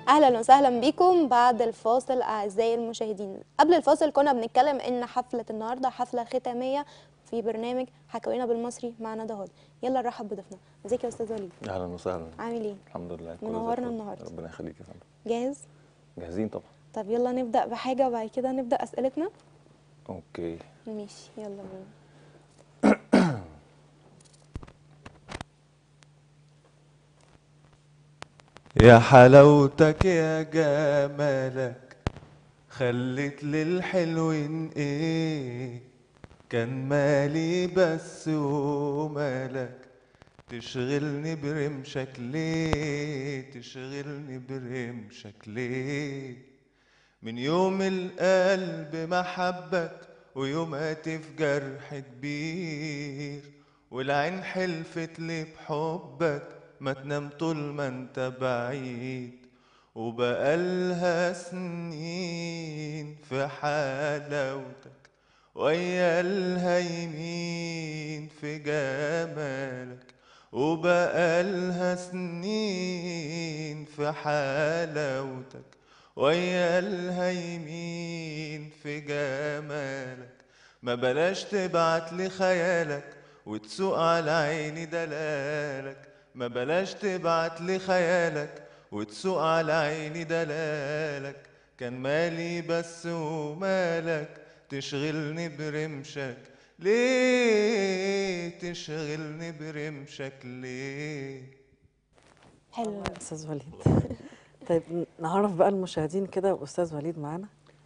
اهلا وسهلا بكم بعد الفاصل اعزائي المشاهدين قبل الفاصل كنا بنتكلم ان حفله النهارده حفله ختاميه في برنامج حكاوينا بالمصري مع ندى هاد يلا نرحب بضيفنا ازيك يا استاذ وليد اهلا وسهلا عامل ايه الحمد لله كله زي منورنا الفل. النهاردة. ربنا يخليك يا فندم جاهز جاهزين طبعا طب يلا نبدا بحاجه وبعد كده نبدا اسئلتنا اوكي ماشي يلا بينا يا حلاوتك يا جمالك خلت للحلوين ايه كان مالي بس ومالك تشغلني برمشك ليه تشغلني برمشك ليه من يوم القلب ما حبك ويومات في جرح كبير والعين حلفت لي بحبك ما تنام طول ما انت بعيد وبقالها سنين في حلاوتك ويا الهيمين في جمالك وبقالها سنين في حلاوتك ويا الهيمين في جمالك ما بلاش تبعت لي خيالك وتسوق على عيني دلالك ما بلاش تبعت لي خيالك وتسوق على عيني دلالك كان مالي بس ومالك تشغلني برمشك ليه تشغلني برمشك ليه حلو استاذ وليد طيب نعرف بقى المشاهدين كده استاذ وليد معانا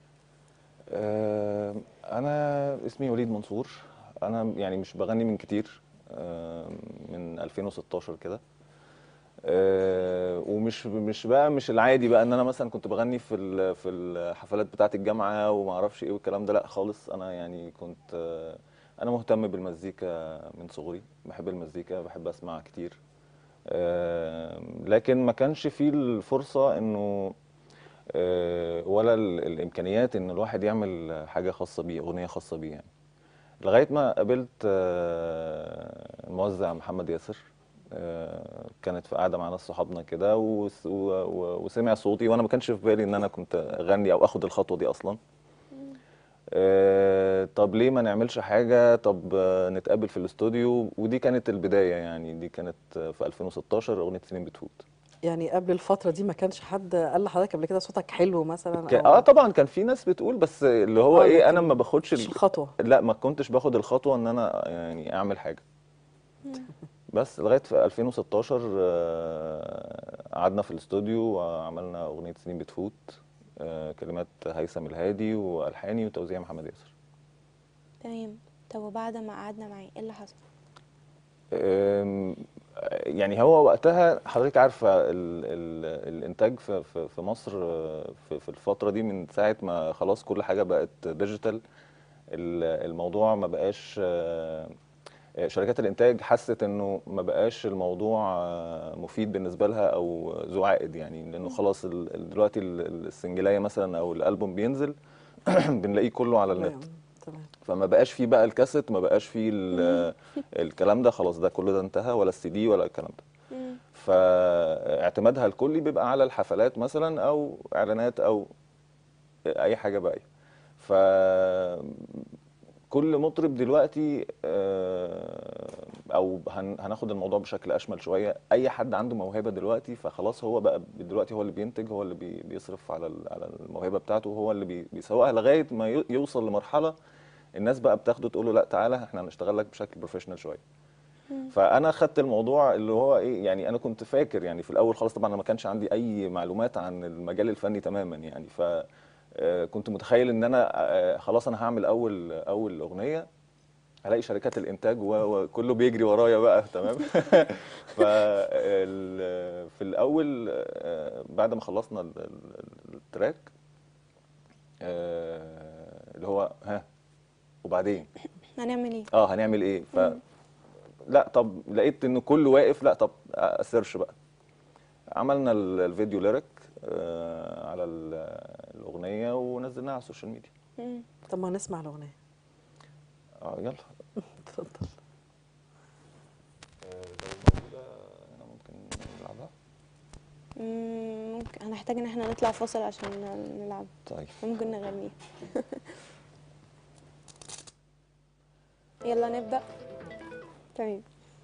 آه، انا اسمي وليد منصور انا يعني مش بغني من كتير آه، من 2016 كده آه، ومش مش بقى مش العادي بقى ان انا مثلا كنت بغني في ال- في الحفلات بتاعه الجامعه وما اعرفش ايه والكلام ده لا خالص انا يعني كنت آه، انا مهتم بالمزيكا من صغري بحب المزيكا بحب اسمع كتير آه، لكن ما كانش فيه الفرصه انه آه، ولا ال- الامكانيات ان الواحد يعمل حاجه خاصه بيه اغنيه خاصه بيه يعني لغايه ما قابلت آه، الموزع محمد ياسر آه، كانت في قاعده مع ناس صحابنا كده وس- و- و- وسمع صوتي وانا ما كانش في بالي ان انا كنت اغني او اخد الخطوه دي اصلا آه، طب ليه ما نعملش حاجه طب آه، نتقابل في الاستوديو ودي كانت البدايه يعني دي كانت آه، في 2016 اغنيه سنين بتفوت يعني قبل الفتره دي ما كانش حد قال لحضرتك قبل كده صوتك حلو مثلا كان- أو اه طبعا كان في ناس بتقول بس اللي هو آه، ايه انا لكن ما باخدش مش ال- الخطوه لا ما كنتش باخد الخطوه ان انا يعني اعمل حاجه بس لغايه في 2016 آه، قعدنا في الاستوديو وعملنا اغنيه سنين بتفوت آه، كلمات هيثم الهادي والحاني وتوزيع محمد ياسر تمام طب وبعد ما قعدنا معاه ايه اللي حصل أم، يعني هو وقتها حضرتك عارفه ال ال الانتاج في في في مصر آه، في في الفتره دي من ساعه ما خلاص كل حاجه بقت ديجيتال ال- الموضوع ما بقاش آه، آه، شركات الانتاج حست انه ما بقاش الموضوع آه، مفيد بالنسبه لها او ذو عائد يعني لانه خلاص ال- ال- دلوقتي ال- السنجلايه مثلا او الالبوم بينزل بنلاقيه كله على النت تمام فما بقاش فيه بقى الكاسيت ما بقاش فيه ال- الكلام ده خلاص ده كله ده انتهى ولا السي دي ولا الكلام ده مم. فاعتمادها الكلي بيبقى على الحفلات مثلا او اعلانات او اي حاجه باقيه ف كل مطرب دلوقتي آه، او هن- هناخد الموضوع بشكل اشمل شويه اي حد عنده موهبه دلوقتي فخلاص هو بقى دلوقتي هو اللي بينتج هو اللي بي- بيصرف على ال- على الموهبه بتاعته هو اللي بي- بيسوقها لغايه ما ي- يوصل لمرحله الناس بقى بتاخده تقول له لا تعالى احنا هنشتغل لك بشكل بروفيشنال شويه فانا خدت الموضوع اللي هو ايه يعني انا كنت فاكر يعني في الاول خالص طبعا انا ما كانش عندي اي معلومات عن المجال الفني تماما يعني ف آه، كنت متخيل ان انا آه، خلاص انا هعمل اول اول اغنيه هلاقي شركات الانتاج و- وكله بيجري ورايا بقى تمام ف في الاول آه، بعد ما خلصنا ال- ال- التراك آه، اللي هو ها وبعدين هنعمل ايه اه هنعمل ايه ف لا طب لقيت انه كله واقف لا طب اسيرش بقى عملنا ال- الفيديو ليريك آه على ال- الاغنيه ونزلناها على السوشيال ميديا مم. طب ما نسمع الاغنيه اه يلا اتفضل آه، لو موجوده هنا ممكن نلعبها مم، ممكن انا هنحتاج ان احنا نطلع فاصل عشان نلعب طيب ممكن نغنيه يلا نبدأ تمام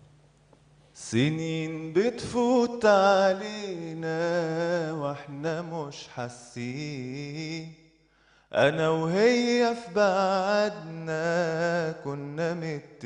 سنين بتفوت علينا واحنا مش حاسين انا وهي في بعدنا كنا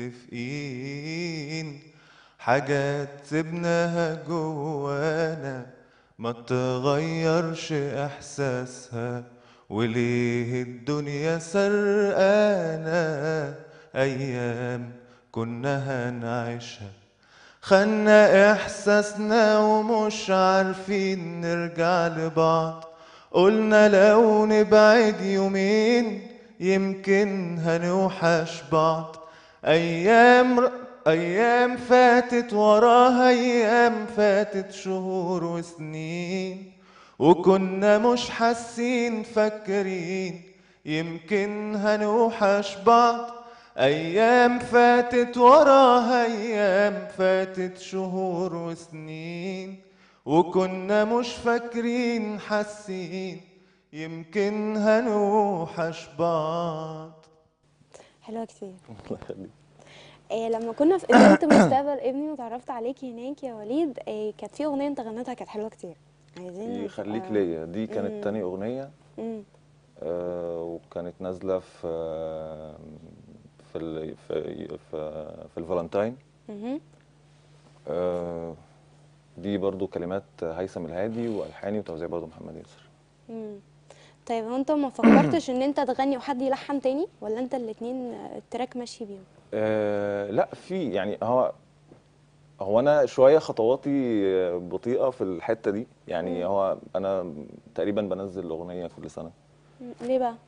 متفقين حاجات سبناها جوانا ما تغيرش احساسها وليه الدنيا سرقانا ايام كنا هنعيشها خدنا احساسنا ومش عارفين نرجع لبعض قلنا لو نبعد يومين يمكن هنوحش بعض ايام ر... ايام فاتت وراها ايام فاتت شهور وسنين وكنا مش حاسين فاكرين يمكن هنوحش بعض أيام فاتت وراها أيام فاتت شهور وسنين وكنا مش فاكرين حاسين يمكن هنوحش بعض حلوة كتير الله يخليك إيه لما كنا في إدارة مستقبل ابني وتعرفت عليك هناك يا وليد إيه كانت في أغنية أنت غنيتها كانت حلوة كتير عايزين يخليك نبقى- ليا دي مم. كانت تاني اغنيه مم. آه، وكانت نازله في في ال- في في, في الفالنتاين مهم. آه، دي برضو كلمات هيثم الهادي والحاني وتوزيع برضو محمد ياسر مم. طيب هو انت ما فكرتش ان انت تغني وحد يلحن تاني ولا انت الاتنين التراك ماشي بيهم آه لا في يعني هو هو انا شويه خطواتي بطيئه في الحته دي يعني هو انا تقريبا بنزل اغنيه كل سنه مم. ليه بقى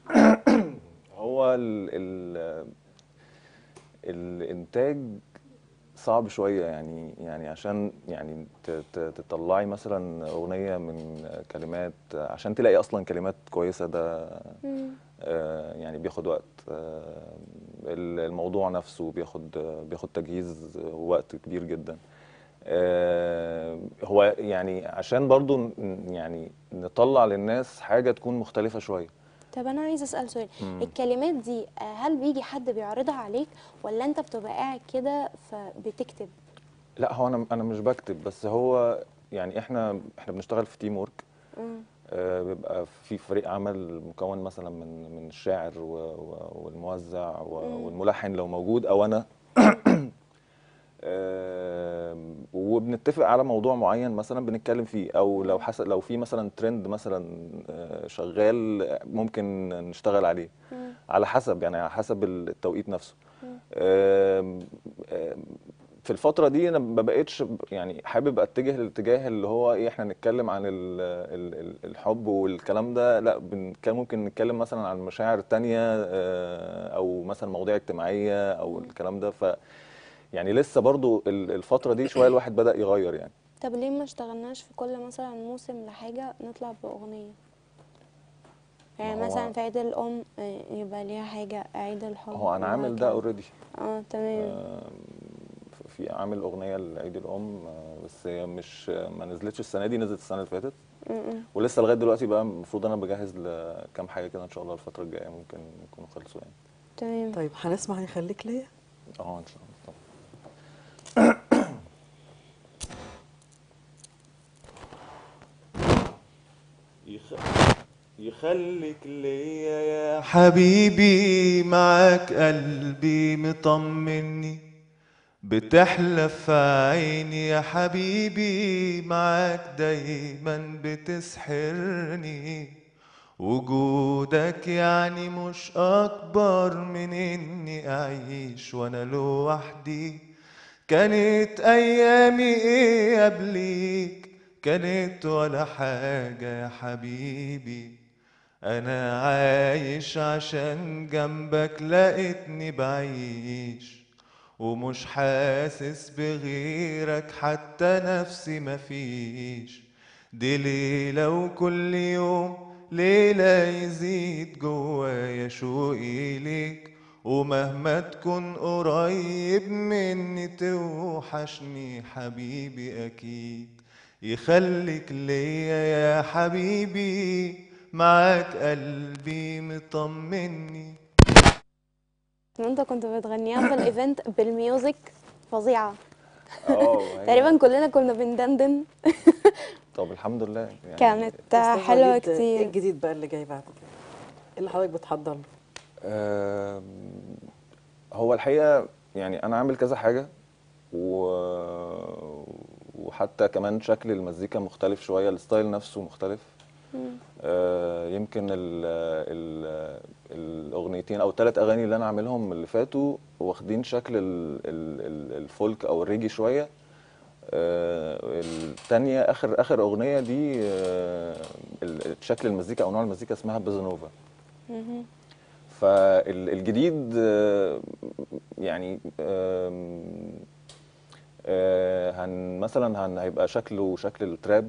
هو ال ال الانتاج صعب شويه يعني يعني عشان يعني ت- ت- تطلعي مثلا اغنيه من كلمات عشان تلاقي اصلا كلمات كويسه ده مم. آه، يعني بياخد وقت آه، ال- الموضوع نفسه بياخد بياخد تجهيز ووقت كبير جدا آه، هو يعني عشان برضو ن- يعني نطلع للناس حاجة تكون مختلفة شوية طب انا عايزه اسال سؤال مم. الكلمات دي آه، هل بيجي حد بيعرضها عليك ولا انت بتبقى قاعد كده فبتكتب لا هو انا انا مش بكتب بس هو يعني احنا احنا بنشتغل في تيم ورك مم. آه، بيبقى في فريق عمل مكون مثلا من من الشاعر و- و- والموزع و- مم. والملحن لو موجود او انا آم، وبنتفق على موضوع معين مثلا بنتكلم فيه او لو حسب لو في مثلا ترند مثلا آه، شغال ممكن نشتغل عليه مم. على حسب يعني على حسب التوقيت نفسه مم. آم، آم، في الفترة دي انا ما بقتش ب- يعني حابب اتجه للاتجاه اللي هو ايه احنا نتكلم عن ال ال ال الحب والكلام ده لا بن- كان ممكن نتكلم مثلا عن مشاعر تانية آه، او مثلا مواضيع اجتماعية او الكلام ده ف يعني لسه برضو ال- الفترة دي شوية الواحد بدأ يغير يعني طب ليه ما اشتغلناش في كل مثلا موسم لحاجه نطلع باغنيه يعني ما هو- مثلا في عيد الام آه، يبقى ليها حاجه عيد الحب هو انا عامل ده وهكذا. اوريدي اه تمام في عامل اغنية لعيد الام آه، بس هي مش ما نزلتش السنة دي نزلت السنة اللي فاتت مم. ولسه لغايه دلوقتي بقى المفروض انا بجهز لكام حاجه كده ان شاء الله الفتره الجايه ممكن يكونوا خلصوا يعني تمام طيب هنسمع يخليك ليا اه ان شاء الله طبعا يخليك ليا يا حبيبي معاك قلبي مطمني بتحلف عيني يا حبيبي معاك دايما بتسحرني وجودك يعني مش اكبر من اني اعيش وانا لوحدي كانت ايامي ايه قبليك كانت ولا حاجة يا حبيبي انا عايش عشان جنبك لقيتني بعيش ومش حاسس بغيرك حتى نفسي مفيش دي ليلة وكل يوم ليلة يزيد جوايا شوقي ليك ومهما تكون قريب مني توحشني حبيبي أكيد يخليك ليا يا حبيبي معاك قلبي مطمني انت كنت بتغنيها في الايفنت بالميوزك فظيعه اه هي- تقريبا كلنا كنا بندندن طب الحمد لله يعني كانت أستاذ حلوه وليد، ايه كتير الجديد بقى اللي جاي بعد كده ايه اللي حضرتك بتحضر له آم، هو الحقيقة يعني أنا عامل كذا حاجة و... وحتى كمان شكل المزيكا مختلف شوية الستايل نفسه مختلف آه، يمكن ال... ال... الأغنيتين أو الثلاث أغاني اللي أنا عاملهم اللي فاتوا واخدين شكل ال... ال... ال- الفولك أو الريجي شوية آه، التانية آخر آخر أغنية دي آه، ال- شكل المزيكا أو نوع المزيكا اسمها بيزانوفا فالجديد آه، يعني آم، آه، هن مثلا هن هيبقى شكله شكل التراب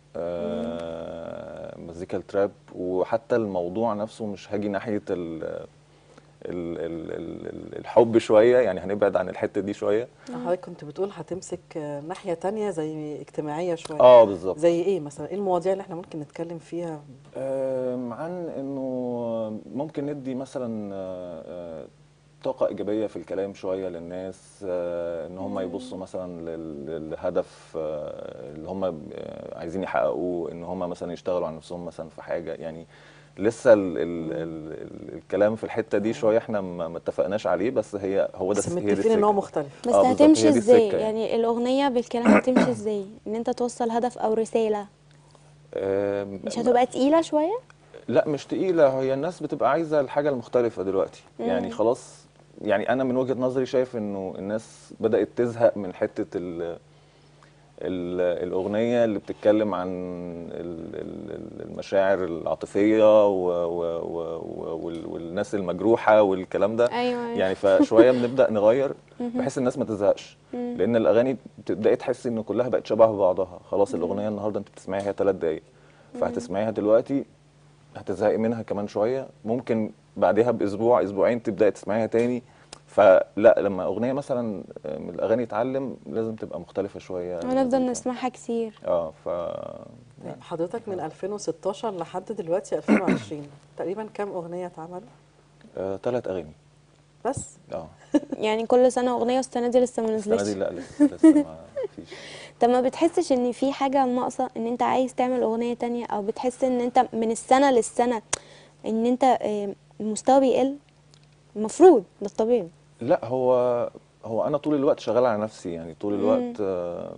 آه، مزيكا التراب وحتى الموضوع نفسه مش هاجي ناحية ال ال ال ال الحب شوية يعني هنبعد عن الحتة دي شوية حضرتك كنت بتقول هتمسك آه، ناحية تانية زي اجتماعية شوية اه بالظبط زي ايه مثلا ايه المواضيع اللي احنا ممكن نتكلم فيها آم، عن انه ممكن ندي مثلا آه، آه، طاقة إيجابية في الكلام شوية للناس آه، إن هم يبصوا مثلا لل- للهدف آه، اللي هم آه، عايزين يحققوه إن هم مثلا يشتغلوا على نفسهم مثلا في حاجة يعني لسه ال ال ال ال الكلام في الحتة دي شوية احنا ما ما اتفقناش عليه بس هي هو ده بس هي دي متفقين ان هو السكة. مختلف بس آه، بالظبط، هتمشي هي دي ازاي السكة يعني. يعني الاغنيه بالكلام هتمشي ازاي ان انت توصل هدف او رساله آم، مش هتبقى تقيله شويه لا مش تقيلة هي الناس بتبقى عايزة الحاجة المختلفة دلوقتي يعني خلاص يعني أنا من وجهة نظري شايف إنه الناس بدأت تزهق من حتة ال ال الأغنية اللي بتتكلم عن ال- ال- ال- المشاعر العاطفية و و و وال- والناس المجروحة والكلام ده ايوه أيوة. يعني فشوية بنبدأ نغير بحيث الناس ما تزهقش لأن الأغاني بتبدأي تحسي إن كلها بقت شبه بعضها خلاص الأغنية النهاردة أنت بتسمعيها ثلاث دقايق فهتسمعيها دلوقتي هتزهقي منها كمان شويه ممكن بعدها باسبوع اسبوعين تبداي تسمعيها تاني فلا لما اغنيه مثلا من الاغاني اتعلم لازم تبقى مختلفه شويه ونفضل المزيكا. نسمعها كتير اه ف طيب حضرتك من 2016 لحد دلوقتي 2020 تقريبا كام اغنية اتعملوا ثلاث اغاني بس اه يعني كل سنه اغنيه والسنه دي لسه ما السنه دي نزلتش لا لسه لسه ما فيش طب ما بتحسش ان في حاجه ناقصه ان انت عايز تعمل اغنيه تانية او بتحس ان انت من السنه للسنه ان انت آه، المستوى بيقل المفروض ده الطبيعي لا هو هو انا طول الوقت شغال على نفسي يعني طول الوقت آه،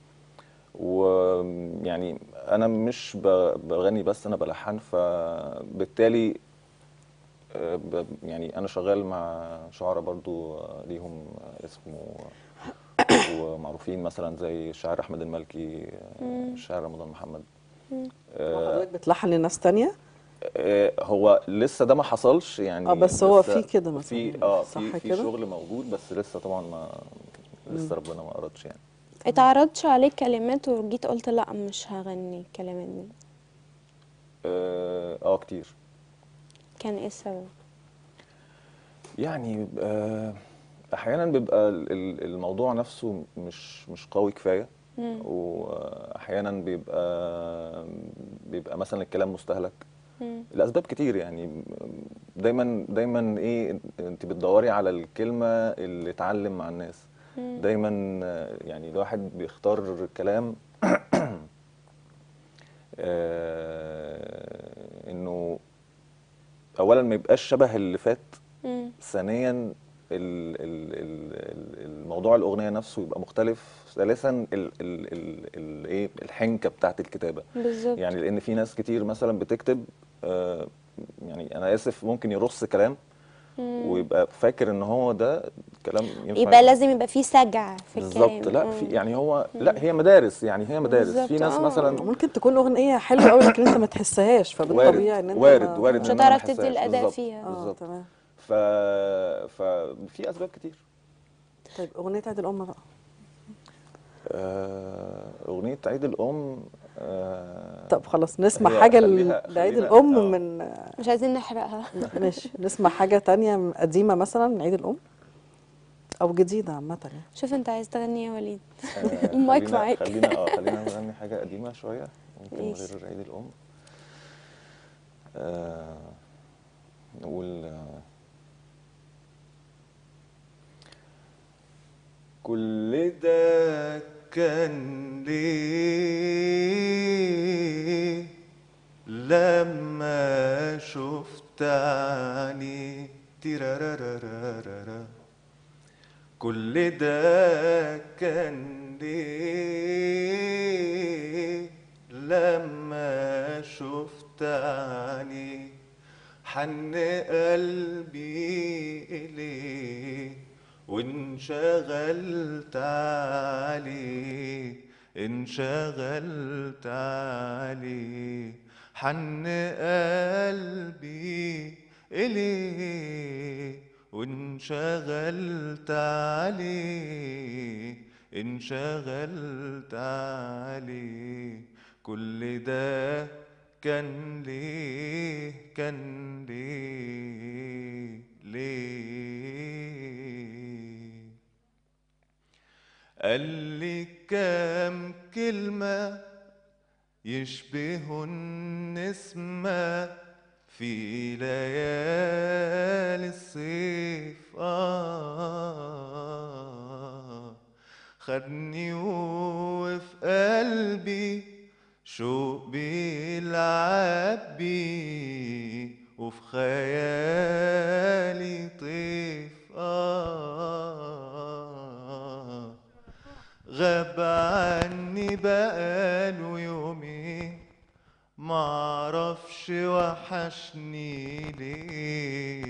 ويعني انا مش ب- بغني بس انا بلحن فبالتالي آه، ب- يعني انا شغال مع شعراء برضو آه، ليهم اسمه ومعروفين مثلا زي الشاعر احمد المالكي آه، الشاعر رمضان محمد آه، وحضرتك بتلحن لناس تانية آه، هو لسه ده ما حصلش يعني اه بس هو لسه في كده مثلا في اه صح في في كده؟ شغل موجود بس لسه طبعا ما لسه ربنا ما اردش يعني اتعرضش عليك كلمات وجيت قلت لا مش هغني الكلمات دي اه آه، كتير كان ايه السبب يعني آه احيانا بيبقى ال- ال- الموضوع نفسه مش مش قوي كفايه واحيانا بيبقى بيبقى مثلا الكلام مستهلك الاسباب كتير يعني دايما دايما ايه انت بتدوري على الكلمه اللي تعلم مع الناس دايما آه، يعني الواحد بيختار كلام آه، انه اولا ما يبقاش شبه اللي فات مم. ثانيا ال ال ال ال- الموضوع الاغنيه نفسه يبقى مختلف ثالثا ال ال ال ال ايه الحنكه بتاعت الكتابه بالظبط يعني لان في ناس كتير مثلا بتكتب آه يعني انا اسف ممكن يرص كلام ويبقى فاكر ان هو ده كلام ينفع يبقى لازم يبقى في سجع في الكلام بالظبط لا في مم. يعني هو لا هي مدارس يعني هي مدارس بالظبط، في ناس آه. مثلا ممكن تكون اغنيه حلوه قوي لكن انت ما تحسهاش فبالطبيعي ان انت وارد ما- وارد مش إن أنا ما هتعرف تدي أحسهاش. الأداء بالظبط، فيها. اه بالظبط تمام ف ففي اسباب كتير طيب اغنيه عيد الام بقى آه، أغنية عيد الأم آه، طب خلاص نسمع هي حاجه خليها- ل- لعيد خلينا- الام آه. من مش عايزين نحرقها ماشي نسمع حاجه تانية قديمه مثلا من عيد الام او جديده عامه يعني شوف انت عايز تغني يا وليد آه، المايك خلينا- معاك. خلينا اه خلينا نغني حاجة قديمة شوية ممكن ماشي. غير عيد الأم آه نقول آه كل ده كان ليه لما شفت عيني تيرارارارارا كل ده كان ليه لما شفت عيني حن قلبي إليه وانشغلت عليه انشغلت عليه حن قلبي إليه وانشغلت عليه انشغلت عليه كل ده كان ليه كان ليه ليه قال لي كام كلمة يشبهوا النسمة في ليالي الصيف آه خدني وفي قلبي شوق بيلعب بيه وفي خيالي طيف آه غاب عني بقاله يومين معرفش وحشني ليه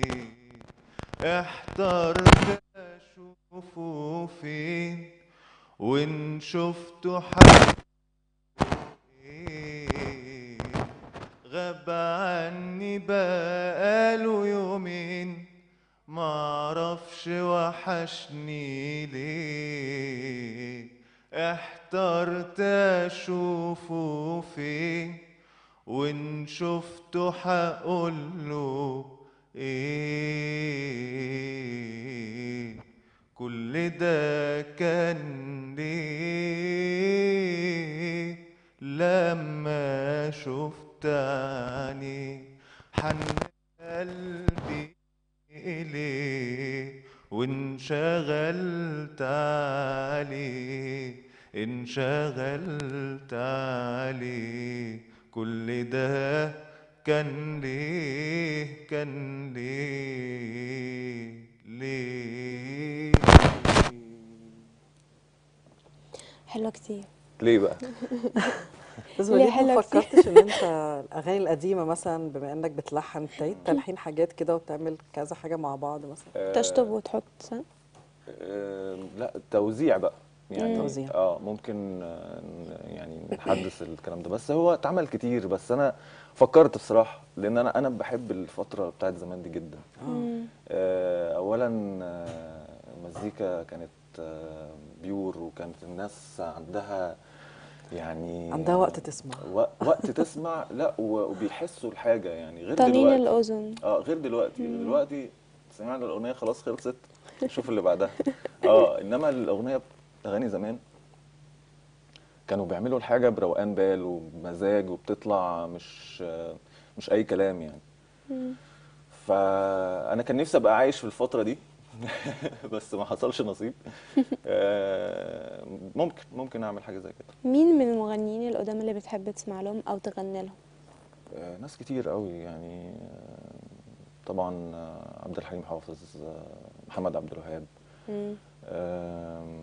احترت اشوفه فين وان شفته حد غاب عني بقاله يومين معرفش وحشني ليه احترت اشوفه فين وان شفته هقوله ايه كل ده كان ليه لما شفت عيني حن قلبي إليه وانشغلت عليه انشغلت عليه كل ده كان ليه كان ليه ليه حلوه كتير ليه بقى؟ بس ليه وليد حلوة ما كتير؟ فكرتش ان انت الاغاني القديمه مثلا بما انك بتلحن تعيد تلحين حاجات كده وتعمل كذا حاجه مع بعض مثلا تشطب وتحط صح؟ آه، لا التوزيع بقى يعني توزيع. اه ممكن آه، ن- يعني نحدث الكلام ده بس هو اتعمل كتير بس انا فكرت بصراحه لان انا انا بحب الفتره بتاعت زمان دي جدا آه، اولا آه، المزيكا كانت آه، بيور وكانت الناس عندها يعني عندها وقت تسمع و- وقت تسمع لا و- وبيحسوا الحاجه يعني غير طنين دلوقتي الاذن اه غير دلوقتي دلوقتي سمعنا الاغنيه خلاص خلصت شوف اللي بعدها اه انما الاغنيه اغاني زمان كانوا بيعملوا الحاجه بروقان بال وبمزاج وبتطلع مش آه، مش اي كلام يعني فانا كان نفسي ابقى عايش في الفتره دي بس ما حصلش نصيب آه، ممكن ممكن اعمل حاجه زي كده مين من المغنيين القدام اللي بتحب تسمع لهم او تغني لهم آه، ناس كتير قوي يعني آه، طبعا آه، عبد الحليم حافظ آه، محمد عبد الوهاب مم. آم،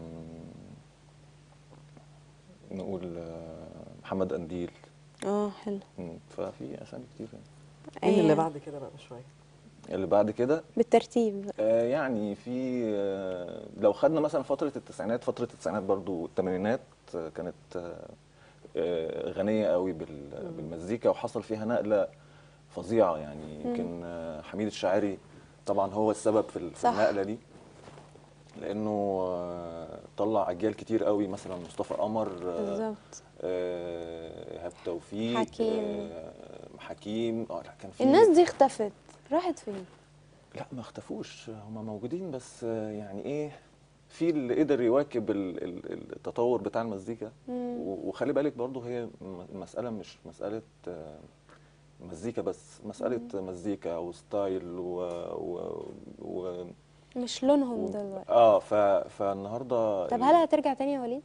نقول آه، محمد قنديل اه حلو مم، ففي اسامي كتير يعني مين اللي أيوة. بعد كده بقى شويه اللي بعد كده بالترتيب آه، يعني في آه، لو خدنا مثلا فترة التسعينات فترة التسعينات برضو الثمانينات آه، كانت آه، آه، غنية قوي بال- بالمزيكا وحصل فيها نقلة فظيعة يعني يمكن آه، حميد الشاعري طبعا هو السبب في ال- في صح. النقلة دي لأنه آه، طلع أجيال كتير قوي مثلا مصطفى قمر آه، بالظبط آه، إيهاب توفيق حكيم. آه، حكيم اه لا كان في الناس دي اختفت راحت فين لا ما اختفوش هم موجودين بس آه، يعني ايه في اللي قدر يواكب ال- ال- التطور بتاع المزيكا مم. و- وخلي بالك برضو هي م- المسألة مش مسألة آه، مزيكا بس مسألة مزيكا وستايل و, و, و مش لونهم و- دلوقتي اه ف فالنهارده طب ال- هل هترجع تاني يا وليد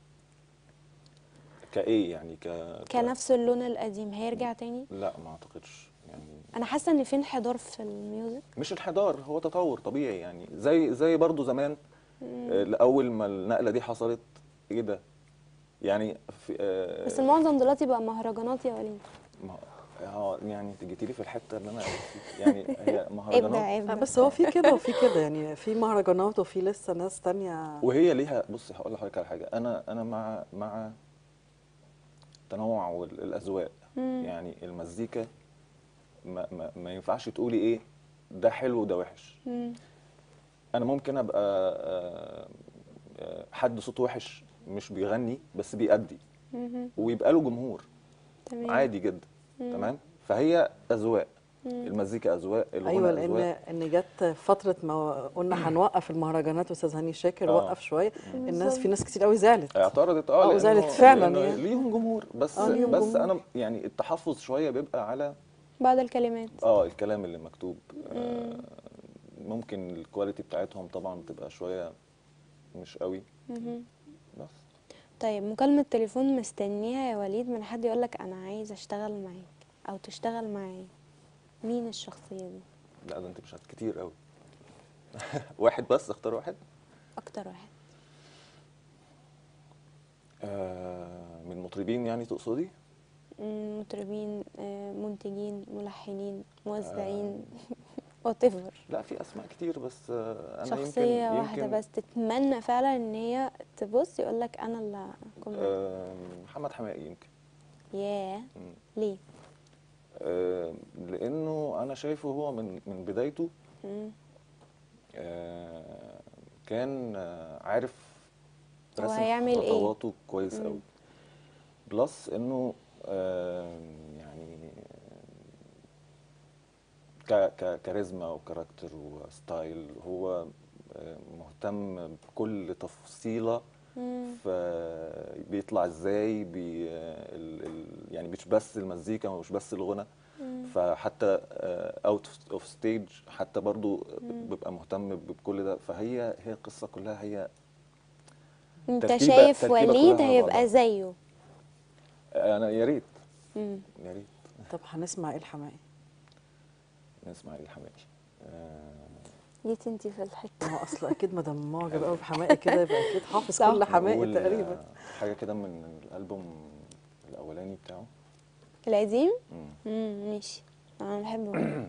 كايه يعني ك ك- كنفس اللون القديم هيرجع تاني لا ما اعتقدش يعني انا حاسه ان في انحدار في الميوزك مش انحدار هو تطور طبيعي يعني زي زي برضو زمان آه، لاول ما النقله دي حصلت ايه ده يعني في آه، بس المعظم دلوقتي بقى مهرجانات يا وليد ما اه يعني انت جيتي لي في الحته اللي انا يعني هي ابدع مهرجانات لا ابدع بس هو في كده وفي كده يعني في مهرجانات وفي لسه ناس تانية وهي ليها بصي هقول لحضرتك على حاجه انا انا مع مع تنوع وال- الاذواق مم. يعني المزيكا ما, ما, ما ينفعش تقولي ايه ده حلو وده وحش مم. انا ممكن ابقى آه، آه، حد صوته وحش مش بيغني بس بيأدي مهم. ويبقى له جمهور تمام عادي جدا مم. تمام فهي اذواق مم. المزيكا اذواق الغنى ايوه لان اذواق ان جت فتره ما قلنا هنوقف المهرجانات واستاذ هاني شاكر آه. وقف شويه الناس بالظبط. في ناس كتير قوي زعلت اعترضت اه آه، لأنه- وزعلت فعلاً لأنه يعني. ليهم جمهور بس آه، ليهم بس جمهور. انا يعني التحفظ شويه بيبقى على بعض الكلمات اه الكلام اللي مكتوب آه ممكن الكواليتي بتاعتهم طبعا تبقى شويه مش قوي مهم. بس طيب مكالمة تليفون مستنيها يا وليد من حد يقولك أنا عايز أشتغل معاك أو تشتغل معايا مين الشخصية دي؟ لا ده انت مش هت- كتير قوي واحد بس اختار واحد أكتر واحد آه من مطربين يعني تقصدي مم، مطربين آه، منتجين ملحنين موزعين whatever لا في اسماء كتير بس آه انا شخصية يمكن واحدة يمكن بس تتمنى فعلا إن هي تبص يقولك أنا اللي أكون معاك آه محمد حماقي يمكن ياه مم. ليه؟ آه لانه انا شايفه هو من من بدايته مم. آه، كان آه، عارف هو رسم هيعمل إيه؟ خطواته كويس مم. قوي بلس انه آه، يعني ك ك كاريزما وكاركتر وستايل هو آه، مهتم بكل تفصيله مم. في بيطلع ازاي بي ال ال يعني مش بس المزيكا ومش بس الغنى مم. فحتى اوت اوف ستيج حتى برضو بيبقى مهتم بكل ده فهي هي القصه كلها هي أنت تركيبة- شايف تركيبة وليد كلها على هيبقى بعضها. زيه انا يا ريت مم. يا ريت طب هنسمع ايه الحماقي نسمع ايه الحماقي آه، جيت انتي في الحتة ما هو اصل اكيد ما دام معجب قوي بحماقي كده يبقى اكيد حافظ صح. كل حماقي نقول، تقريبا آه، حاجه كده من الالبوم الاولاني بتاعه القديم؟ مم. مم. ماشي أنا بحبه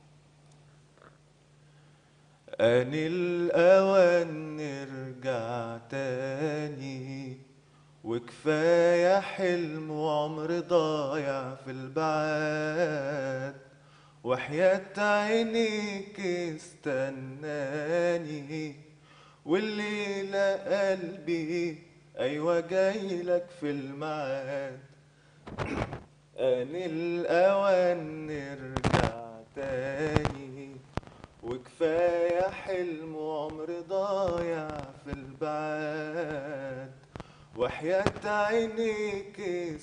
أن الأوان نرجع تاني وكفاية حلم وعمر ضايع في البعاد وحياة عينيك استناني والليلة قلبي أيوة جايلك في الميعاد آن الأوان نرجع تاني وكفاية حلم وعمر ضايع في البعاد وحياة عينيك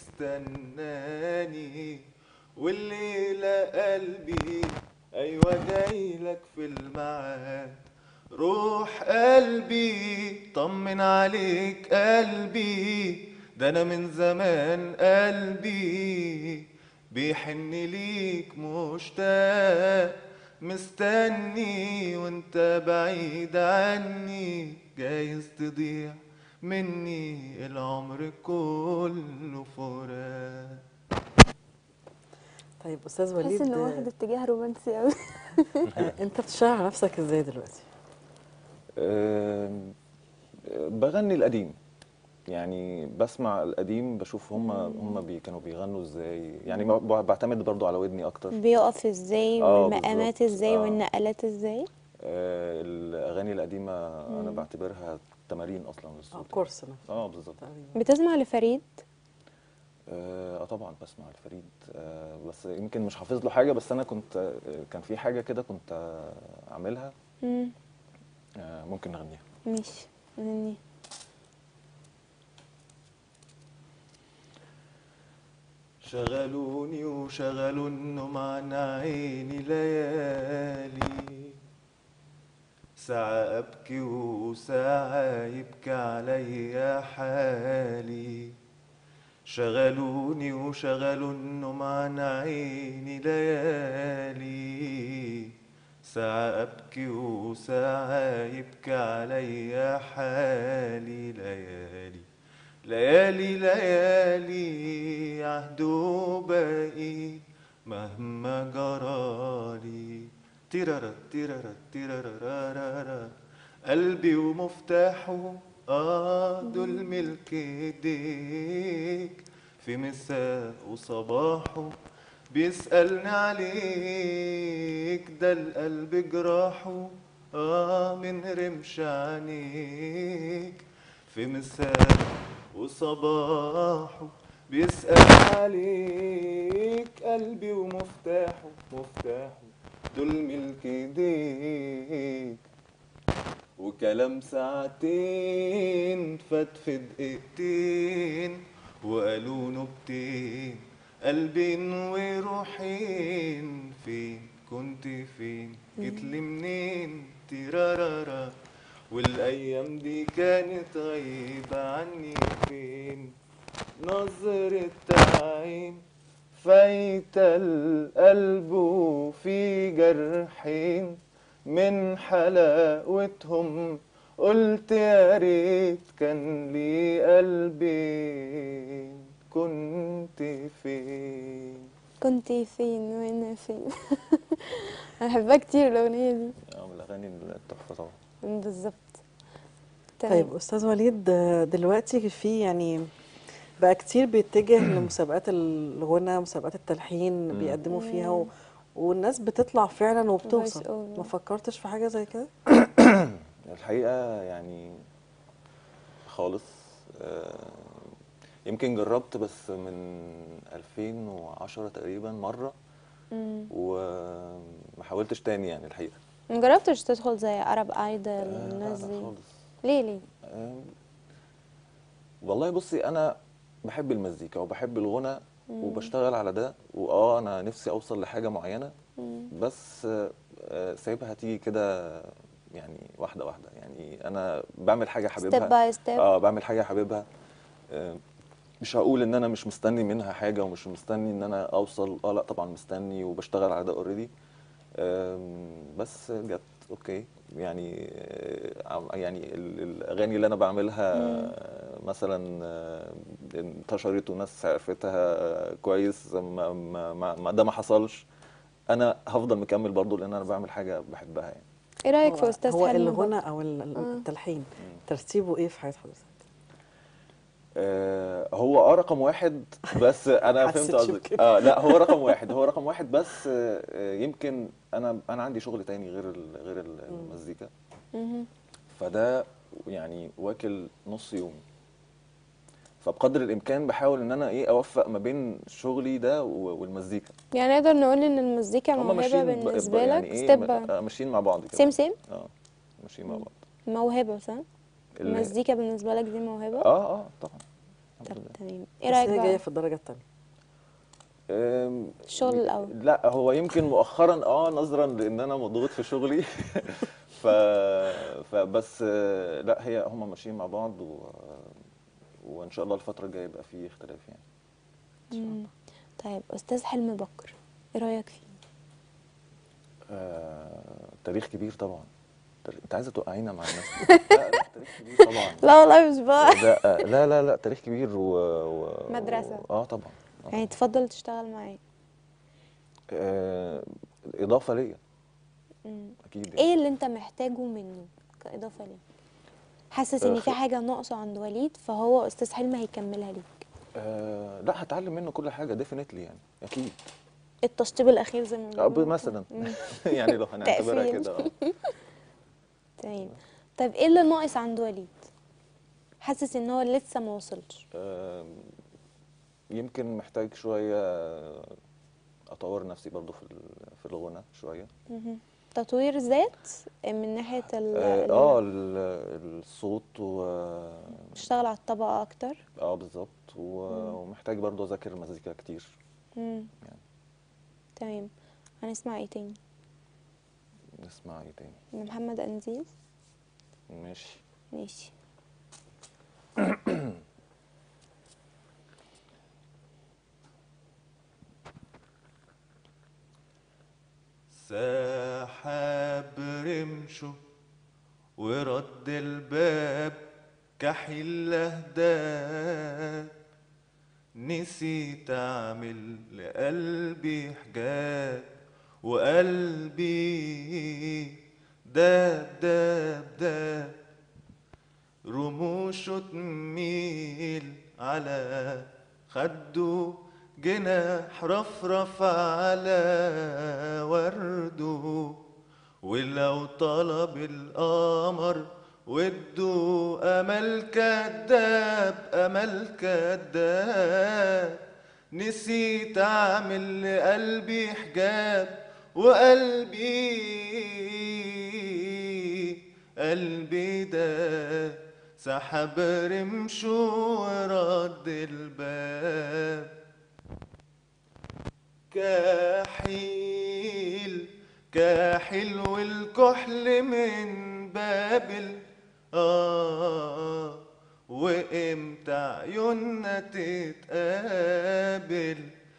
استناني والليلة قلبي أيوة جايلك في الميعاد روح قلبي طمن عليك قلبي ده انا من زمان قلبي بيحن ليك مشتاق مستني وانت بعيد عني جايز تضيع مني العمر كله فراق طيب استاذ بحس وليد إن واخد اتجاه رومانسي أوي آه، انت بتشتغل على نفسك ازاي دلوقتي آم، آه، بغني القديم يعني بسمع القديم بشوف هم هم بي كانوا بيغنوا ازاي يعني ب- بعتمد برضو على ودني اكتر بيقف ازاي آه، والمقامات بالظبط. ازاي آه. والنقلات ازاي آه، الاغاني القديمه انا بعتبرها تمارين اصلا اه للصوت كورس نفسه اه بالظبط تقريبا بتسمع لفريد اه آه، طبعا بسمع الفريد آه بس يمكن مش حافظ له حاجه بس انا كنت آه كان في حاجه كده كنت آه اعملها مم. آه ممكن نغنيها ماشي مني شغلوني وشغلوا النوم عن عيني ليالي ساعة أبكي وساعة يبكي عليا حالي شغلوني وشغلوا النوم عن عيني ليالي ساعة أبكي وساعة يبكي عليا حالي ليالي ليالي ليالي عهد باقي مهما جرالي تيرارا تيرارا تيرارا قلبي ومفتاحه اه دول ملك ايديك في مساء وصباحه بيسألني عليك ده القلب جراحه اه من رمش عينيك في مساء وصباحه بيسأل عليك قلبي ومفتاحه مفتاحه دول ملك ايديك وكلام ساعتين فات في دقيقتين وقالوا نكتين قلبين وروحين فين كنت فين جيت لي منين تيرارارا والايام دي كانت غايبة عني فين نظرة عين فايت القلب وفي جرحين من حلاوتهم قلت يا ريت كان لي قلبين كنت فين كنت فين وانا فين انا بحبها كتير الاغنيه دي اه من الاغاني التحفه طبعا بالظبط طيب استاذ وليد آه، دلوقتي في يعني بقى كتير بيتجه لمسابقات الغنى مسابقات التلحين بيقدموا فيها و... والناس بتطلع فعلا وبتوصل Voice over. ما فكرتش في حاجه زي كده الحقيقه يعني خالص آه، يمكن جربت بس من 2010 تقريبا مره مم. وما حاولتش تاني يعني الحقيقه ما جربتش تدخل زي عرب ايدل آه، لا، الناس لا دي خالص ليه ليه آم، والله بصي انا بحب المزيكا وبحب الغنى وبشتغل على ده واه انا نفسي اوصل لحاجه معينه بس آه، آه، سايبها تيجي كده يعني واحده واحده يعني انا بعمل حاجه حاببها by step. اه بعمل حاجه حاببها آه، مش هقول ان انا مش مستني منها حاجه ومش مستني ان انا اوصل اه لا طبعا مستني وبشتغل على ده اوريدي بس جت اوكي يعني آه، عم- يعني ال- الاغاني اللي انا بعملها آه، مثلا آه، انتشرت وناس عرفتها كويس ما, ما, ما, ما ده ما حصلش انا هفضل مكمل برضو لان انا بعمل حاجه بحبها يعني ايه رايك هو- في استاذ هو حلمي الغنى بكر؟ او ال- ال- التلحين ترتيبه ايه في حياه حضرتك آه، هو اه رقم واحد بس انا فهمت حسيتش قصدك بكده. اه لا هو رقم واحد هو رقم واحد بس آه، آه، يمكن انا انا عندي شغل تاني غير ال- غير ال- المزيكا مهم. فده يعني واكل نص يومي فبقدر الامكان بحاول ان انا ايه اوفق ما بين شغلي ده و- والمزيكا يعني نقدر نقول ان المزيكا هما موهبه ماشيين ب- ب- بالنسبه لك يعني ايه ستيب م- آه، ماشيين مع بعض كده سيم سيم اه ماشيين مع بعض موهبه صح اللي- المزيكا بالنسبه لك دي موهبه اه اه طبعا طب الحمد لله تمام ايه بس رايك هي جايه بقى في الدرجه الثانيه أم، الشغل الأول. لا هو يمكن مؤخرا اه نظرا لان انا مضغوط في شغلي ف فبس آه، لا هي هم ماشيين مع بعض و... وان شاء الله الفتره الجايه يبقى في اختلاف يعني مم. طيب استاذ حلمي بكر ايه رايك فيه آه... تاريخ كبير طبعا تاريخ- انت عايزه توقعينا مع الناس دي. لا لا تاريخ كبير طبعا لا والله مش بقى ده آه، لا لا لا تاريخ كبير و... و... مدرسة. اه طبعا آه يعني تفضل تشتغل معاه آه... اضافه ليا مم. اكيد يعني. ايه اللي انت محتاجه منه كاضافه ليه حاسس ان آه، في خ- حاجه ناقصه عند وليد فهو استاذ حلمي هيكملها ليك آه... لا هتعلم منه كل حاجه ديفينتلي يعني اكيد التشطيب الاخير زي ما اه ب- بيقولوا. مثلا يعني لو هنعتبرها تقفيل. كده اه تمام طيب ايه اللي ناقص عند وليد حاسس ان هو لسه ما وصلش آم، يمكن محتاج شوية أطور نفسي برضو في ال- في الغنى شوية مهم. تطوير ذات من ناحيه ال اه ال- آه، ال- الصوت و تشتغل على الطبقه اكتر اه بالظبط و- ومحتاج برضه اذاكر مزيكا كتير مم. يعني. تمام هنسمع ايه تاني نسمع ايه تاني من محمد انزيز ماشي ماشي سحاب رمشه ورد الباب كحيل اهداب نسيت اعمل لقلبي حجاب وقلبي داب داب داب رموشه تميل على خده جناح رفرف على ورده ولو طلب القمر وده أمل كداب أمل كداب نسيت أعمل لقلبي حجاب وقلبي قلبي ده سحب رمشه ورد الباب كحيل كحيل والكحل من بابل آه وامتى عيوننا تتقابل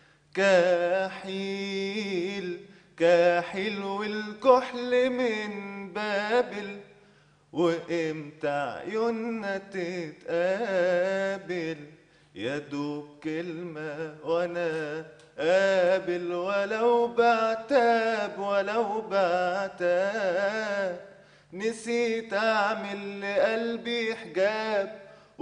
كحيل كحيل والكحل من بابل وامتى عيوننا تتقابل يا دوب كلمة وانا قابل ولو بعتاب ولو بعتاب نسيت اعمل لقلبي حجاب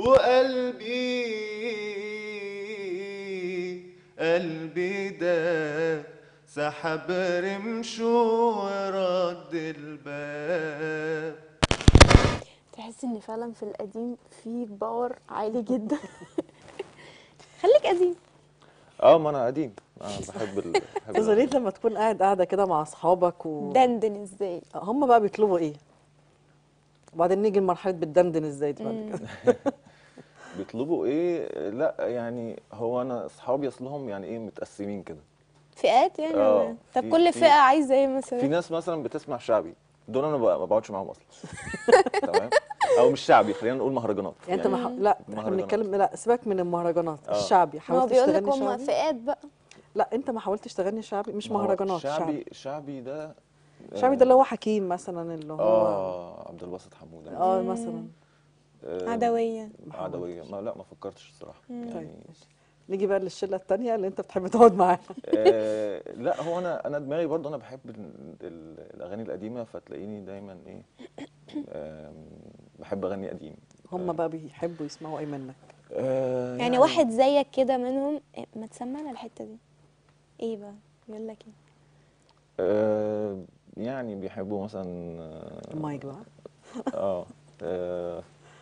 وقلبي قلبي ده سحب رمشه ورد الباب تحس ان فعلا في القديم في باور عالي جدا خليك قديم اه ما انا قديم انا بحب ال... بحب استاذ وليد لما تكون قاعد قاعده كده مع اصحابك و... دندن ازاي هم بقى بيطلبوا ايه وبعدين نيجي لمرحله بتدندن ازاي دي بعد كده بيطلبوا ايه لا يعني هو انا اصحابي اصلهم يعني ايه متقسمين كده فئات يعني آه، ولا- طب في- كل في- فئه عايزه ايه في مثلا ناس مثلا بتسمع شعبي دول انا ما بقعدش معاهم اصلا تمام او مش شعبي خلينا نقول مهرجانات يعني انت مح... لا احنا مهرجانات. بنتكلم لا سيبك من المهرجانات آه. الشعبي ما هو حاولت بيقول لك تغني هم شعبي فئات بقى لا انت ما حاولتش تغني شعبي مش ما هو مهرجانات شعبي شعبي شعبي ده شعبي ده اللي هو حكيم مثلا اللي هو اه عبد الباسط حموده اه مثلا آه، عدويه عدويه ما لا ما فكرتش الصراحه طيب يعني ماشي. نيجي بقى للشله التانية اللي انت بتحب تقعد معاها آه لا هو انا انا دماغي برضه انا بحب ال- ال- الاغاني القديمه فتلاقيني دايما ايه آم، بحب اغني قديم هم بقى بيحبوا يسمعوا ايه منك آه يعني واحد زيك كده منهم إيه، ما تسمعنا الحته دي ايه بقى يقول لك ايه آه يعني بيحبوا مثلا آه، المايك بقى اه آه،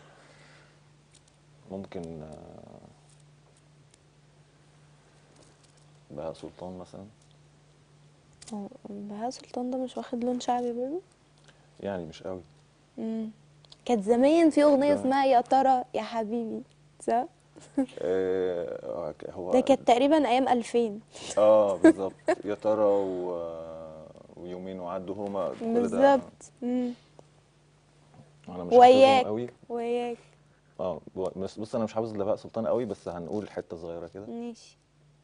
ممكن آه، بهاء سلطان مثلا هو بهاء سلطان ده مش واخد لون شعبي برضه يعني مش قوي امم كانت زمان في اغنيه ده- اسمها يا ترى يا حبيبي صح آه هو ده كانت تقريبا ايام 2000 اه بالظبط يا ترى و... ويومين وعدوا هما كل ده بالظبط امم انا مش وياك. حافظهم قوي وياك اه بس بص انا مش حافظ لبهاء سلطان قوي بس هنقول حته صغيره كده ماشي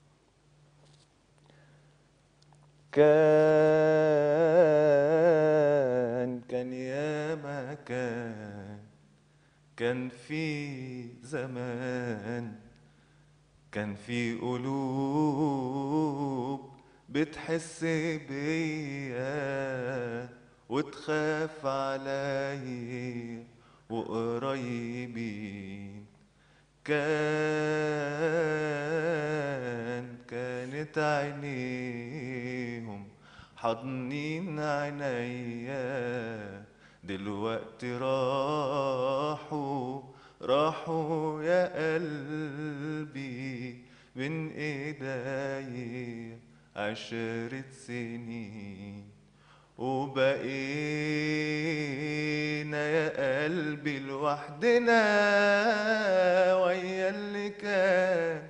كان كان يا ما كان كان في زمان كان في قلوب بتحس بيا وتخاف عليا وقريبين كان كانت عينيهم حاضنين عينيا دلوقتي راحوا راحوا يا قلبي بين ايديا عشرة سنين وبقينا يا قلبي لوحدنا ويا اللي كان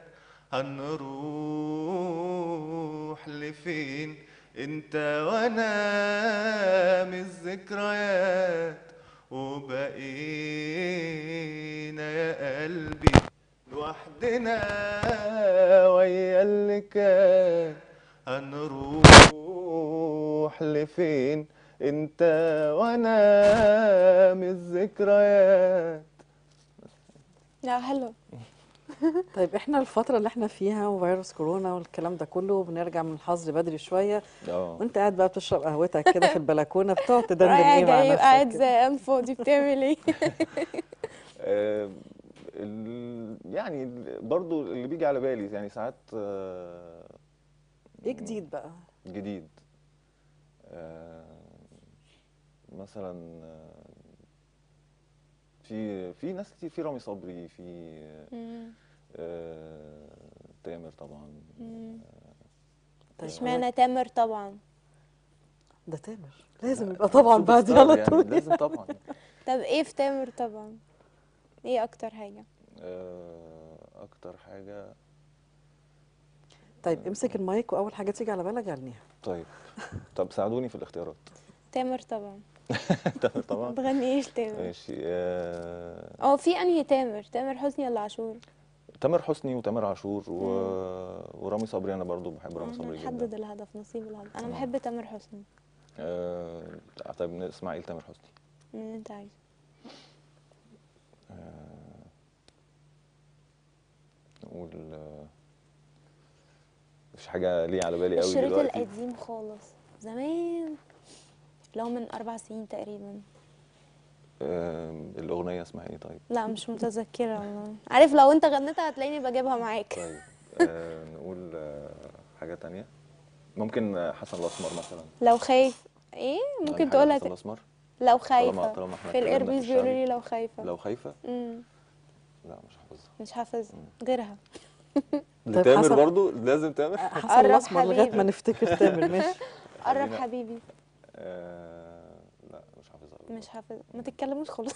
هنروح لفين انت وانا من الذكريات وبقينا يا قلبي لوحدنا ويا اللي كان هنروح لفين انت وانا من الذكريات لا حلو طيب احنا الفترة اللي احنا فيها وفيروس كورونا والكلام ده كله بنرجع من الحظر بدري شوية اه وانت قاعد بقى بتشرب قهوتك كده في البلكونة بتقعد تدندن رايح ايه مع جاي قاعد نفسك كده؟ زهقان فاضي بتعمل ايه آه، ال- يعني ال- برضو اللي بيجي على بالي يعني ساعات آه، ايه جديد بقى جديد آه، مثلا آه، في في ناس كتير في رامي صبري في مم. آه، تامر طبعا مم. طيب اشمعنى تامر طبعا ده تامر لازم يبقى طبعا سوبر بعد ستار على يعني طول لازم طبعا طب ايه في تامر طبعا ايه اكتر حاجة آه، اكتر حاجه طيب امسك المايك واول حاجة تيجي على بالك غنيها طيب طب ساعدوني في الاختيارات تامر طبعا تامر طبعا بتغني ايه تامر ماشي آه، اه في انهي تامر تامر حسني ولا عاشور تامر حسني وتامر عاشور و... ورامي صبري انا برضو بحب رامي انا صبري نحدد جدا الهدف نصيب الهدف انا آه. بحب تامر حسني آه... طيب نسمع ايه لتامر حسني من اللي انت عايزه نقول آه، مفيش حاجه ليه على بالي قوي الشريط دلوقتي القديم خالص زمان لو من اربع سنين تقريبا آه... الاغنيه اسمها ايه طيب لا مش متذكرة والله عارف لو انت غنيتها هتلاقيني بجيبها معاك طيب آه... نقول آه... حاجه تانية ممكن آه، حسن الاسمر مثلا لو خايف ايه يعني ممكن حاجة تقولها حسن ت- الاسمر لو طالما- خايفة طالما احنا في اتكلمنا الايربيز في بيقولوا الشعبي. لي لو خايفة لو خايفه امم لا مش حافظها مش حافظ غيرها لتامر حسن- برضو لازم تامر حسن قرب الاسمر لغايه حبيبي. ما نفتكر تامر ماشي قرب خلينا- حبيبي آه... لا مش حافظها أوي. مش حافظ ما تتكلموش خالص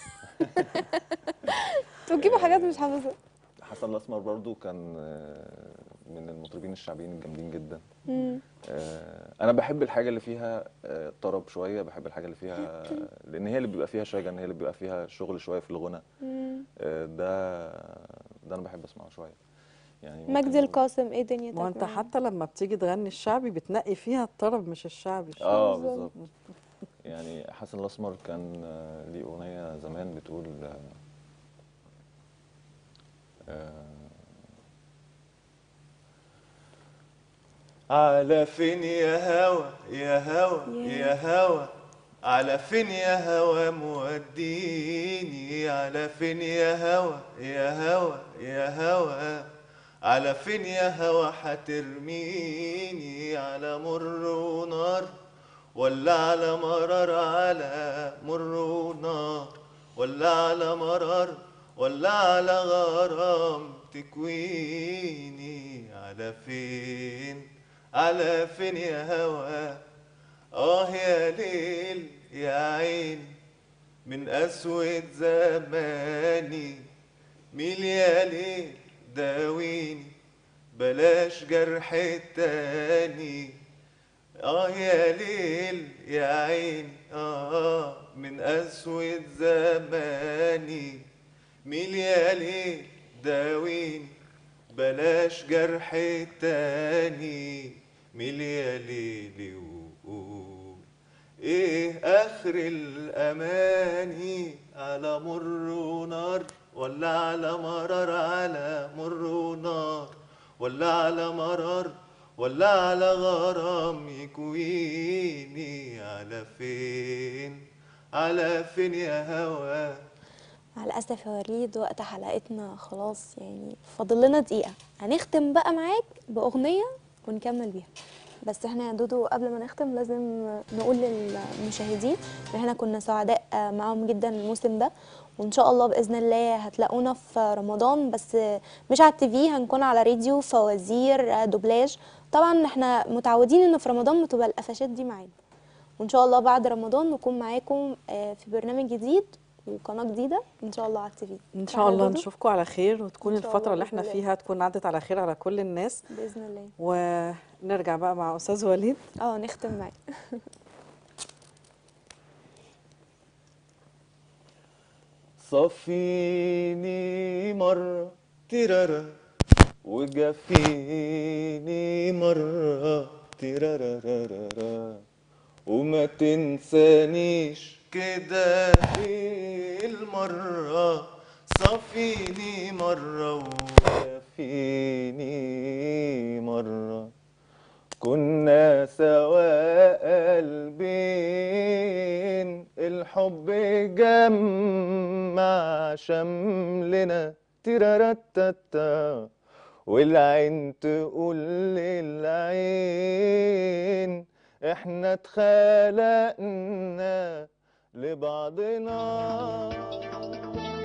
تجيبوا حاجات مش حافظها حسن الاسمر برضو كان آه، من المطربين الشعبيين الجامدين جدا مم. آه، انا بحب الحاجه اللي فيها آه، طرب شويه بحب الحاجه اللي فيها لان هي اللي بيبقى فيها شجن هي اللي بيبقى فيها شغل شويه في الغنى مم. آه، ده ده انا بحب اسمعه شويه يعني مجدي ممكن- القاسم ايه دنيتك ما هو انت معاه؟ حتى لما بتيجي تغني الشعبي بتنقي فيها الطرب مش الشعبي اه بالظبط. بالظبط يعني حسن الاسمر كان آه، ليه اغنيه زمان بتقول آه، آه، على فين يا هوى يا هوى يا هوى على فين يا هوى موديني على فين يا هوى يا هوى يا هوى على فين يا هوى حترميني على مر ونار ولا على مرار على مر ونار ولا على مرار ولا على غرام تكويني على فين على فين يا هوى اه يا ليل يا عيني من أسود زماني ميل يا ليل داويني بلاش جرح التاني اه يا ليل يا عيني اه من أسود زماني ميل يا ليل داويني بلاش جرح التاني ميل يا ليلي وقول ايه اخر الاماني على مر ونار ولا على مرار على مر ونار ولا على مرار ولا على غرام يكويني على فين على فين يا هوا مع الأسف يا وليد وقت حلقتنا خلاص يعني فاضل لنا دقيقة هنختم بقى معاك بأغنية ونكمل بيها بس احنا يا دودو قبل ما نختم لازم نقول للمشاهدين ان احنا كنا سعداء معاهم جدا الموسم ده وان شاء الله باذن الله هتلاقونا في رمضان بس مش على التي في هنكون على راديو فوازير دوبلاج طبعا احنا متعودين ان في رمضان بتبقى القفشات دي معانا وان شاء الله بعد رمضان نكون معاكم آه، في برنامج جديد وقناه جديده ان شاء الله على التي في ان صح شاء يا الله دودو؟ نشوفكم على خير وتكون إن شاء الفتره الله اللي احنا بإذن الله. فيها تكون عدت على خير على كل الناس باذن الله ونرجع بقى مع استاذ وليد اه نختم معاك صفيني مرة تيرارا وجفيني مرة تيرارارارا وما تنسانيش كده المرة صفيني مرة وجفيني مرة كنا سواء قلبين الحب جمع شملنا تيراراتاتا والعين تقول للعين احنا اتخلقنا لبعضنا